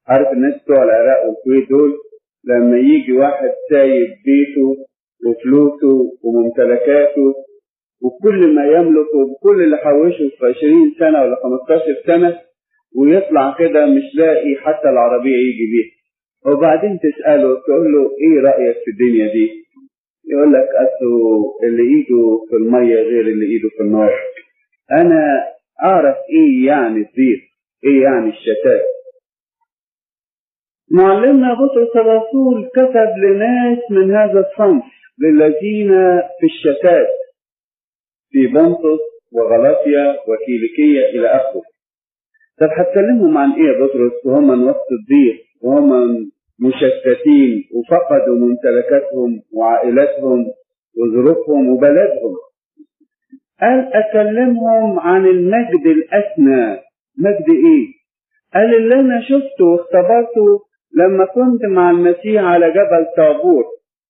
عارف الناس بتوع العراق والكويت دول لما يجي واحد سايب بيته وفلوسه وممتلكاته وكل ما يملكه وكل اللي حوشه في 20 سنة ولا 15 سنة ويطلع كده مش لاقي حتى العربية يجي بيها وبعدين تسأله تقول له ايه رأيك في الدنيا دي يقول لك اصله اللي ايده في المية غير اللي ايده في النار انا اعرف ايه يعني الضيق ايه يعني الشتات معلمنا بطرس الرسول كتب لناس من هذا الصنف للذين في الشتات في بنطس وغلاطيا وكيليكية إلى آخره. طب هتكلمهم عن إيه يا بطرس وهم من وسط الضيق وهم مشتتين وفقدوا ممتلكاتهم وعائلاتهم وظروفهم وبلدهم. قال أكلمهم عن المجد الأسنى مجد إيه؟ قال اللي أنا شفته واختبرته لما كنت مع المسيح على جبل طابور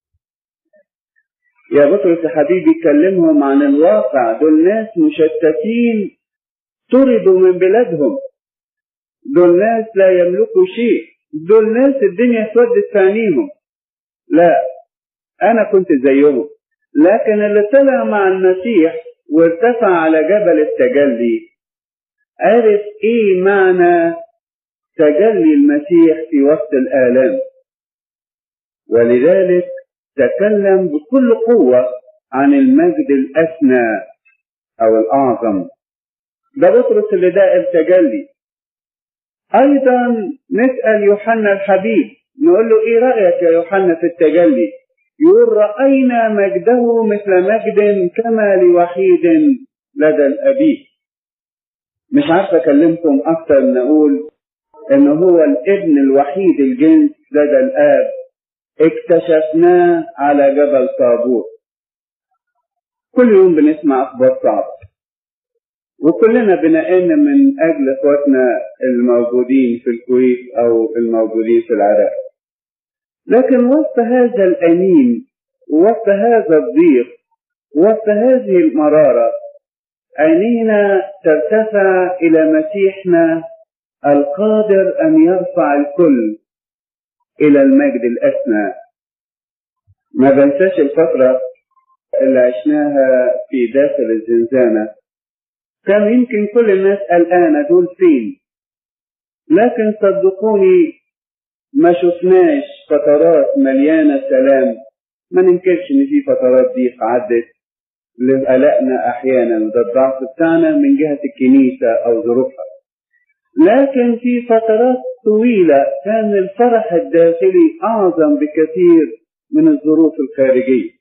يا بطرس يا حبيبي كلمهم عن الواقع دول ناس مشتتين طردوا من بلادهم دول ناس لا يملكوا شيء دول ناس الدنيا اسودت في عينيهم لا انا كنت زيهم لكن اللي طلع مع المسيح وارتفع على جبل التجلي عرف ايه معنى تجلي المسيح في وسط الآلام ولذلك تكلم بكل قوة عن المجد الأسنى أو الأعظم ده بطرس اللي ده التجلي أيضا نسأل يوحنا الحبيب نقول له إيه رأيك يا يوحنا في التجلي يقول رأينا مجده مثل مجد كما لوحيد لدى الأبي مش عارف أكلمكم أكتر من أقول إن هو الابن الوحيد الجنس لدى الآب اكتشفناه على جبل طابور كل يوم بنسمع أخبار صعبة وكلنا بنأن من أجل إخواتنا الموجودين في الكويت أو الموجودين في العراق لكن وسط هذا الأنين وسط هذا الضيق وسط هذه المرارة عينينا ترتفع إلى مسيحنا القادر أن يرفع الكل إلى المجد الأسنى ما بنساش الفترة اللي عشناها في داخل الزنزانة كان يمكن كل الناس قلقانة دول فين لكن صدقوني ما شفناش فترات مليانة سلام ما ننكرش ان في فترات ضيق عدت لقلقنا احيانا وده الضعف بتاعنا من جهة الكنيسة او ظروفها لكن في فترات طويلة كان الفرح الداخلي أعظم بكثير من الظروف الخارجية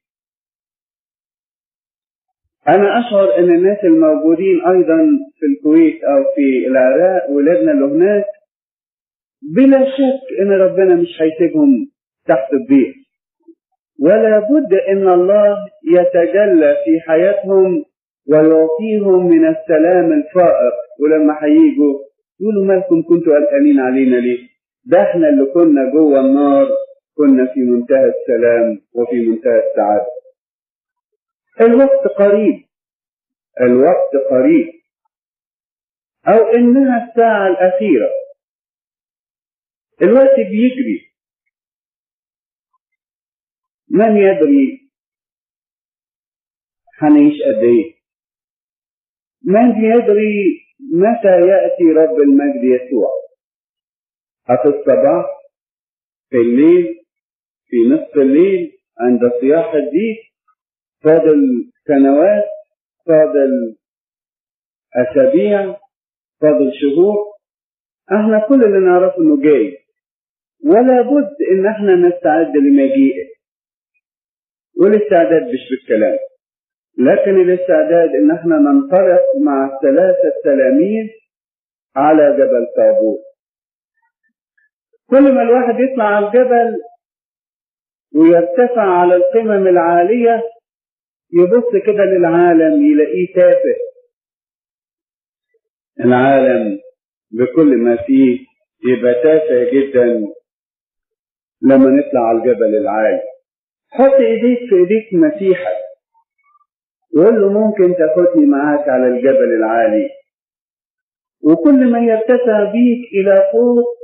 أنا أشعر أن الناس الموجودين أيضا في الكويت أو في العراق ولادنا اللي هناك بلا شك أن ربنا مش هيسيبهم تحت الضيق ولا بد أن الله يتجلى في حياتهم ويعطيهم من السلام الفائق ولما هيجوا يقولوا مالكم كنتوا قلقانين علينا ليه؟ ده احنا اللي كنا جوه النار كنا في منتهى السلام وفي منتهى السعادة. الوقت قريب الوقت قريب أو إنها الساعة الأخيرة الوقت بيجري من يدري هنعيش قد إيه؟ من يدري متى يأتي رب المجد يسوع في الصباح في الليل في نصف الليل عند صياح الديك فاضل سنوات فاضل أسابيع فاضل شهور احنا كل اللي نعرفه انه جاي ولا بد ان احنا نستعد لمجيئه والاستعداد مش بالكلام لكن الاستعداد ان احنا ننطلق مع الثلاثة التلاميذ على جبل طابور كل ما الواحد يطلع على الجبل ويرتفع على القمم العالية يبص كده للعالم يلاقيه تافه العالم بكل ما فيه يبقى تافه جدا لما نطلع على الجبل العالي حط ايديك في ايديك مسيحك وقول له ممكن تاخدني معاك على الجبل العالي وكل ما يرتفع بيك الى فوق